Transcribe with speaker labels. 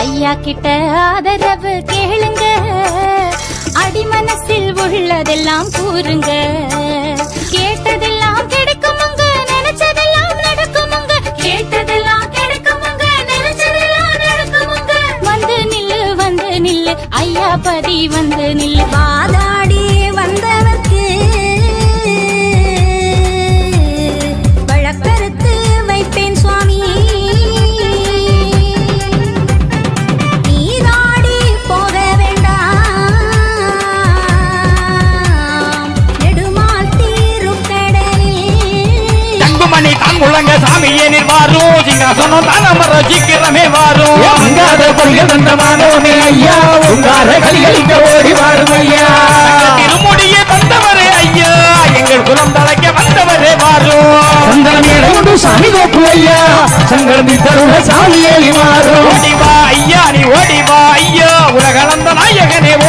Speaker 1: ஐயா கிட்ட ஆதரவு கேளுங்க அடிமனசில் உள்ளதெல்லாம் கூறுங்க கேட்டதெல்லாம் கிடைக்குமுங்க நினைச்சதெல்லாம் நடக்குமுங்க கேட்டதெல்லாம் கிடைக்குமுங்க நினைச்சதெல்லாம் நடக்குமுங்க வந்து நில்லு வந்து நில்லு ஐயா பதி வந்து நில்லு
Speaker 2: வாதாடி வந்தவர்க்கு வழக்கறுத்து வைப்பேன் சுவாமி நீராடி போக வேண்டாம் நெடுமால் தீரும் கடலில்
Speaker 3: தங்குமணி தாங்குளங்க சாமியே நீர் வாரும் சிங்காசனம் தானமர சீக்கிரமே வாரும்
Speaker 4: அங்காத கொள்கை தந்தமானோனே ஐயா உங்கார கலிகளிக்க ஓடி வாரும் ஐயா
Speaker 3: திருமுடியே தந்தவரே ஐயா எங்கள் குலம் தலைக்க வந்தவரே வாரும்
Speaker 4: சந்தனமேடை கொண்டு சாமி கோப்பு ஐயா சங்கரந்தி தருண சாமியே மாறும்
Speaker 3: ஓடி வா ஐயா நீ ஓடி வா ஐயா உலகளந்த நாயகனே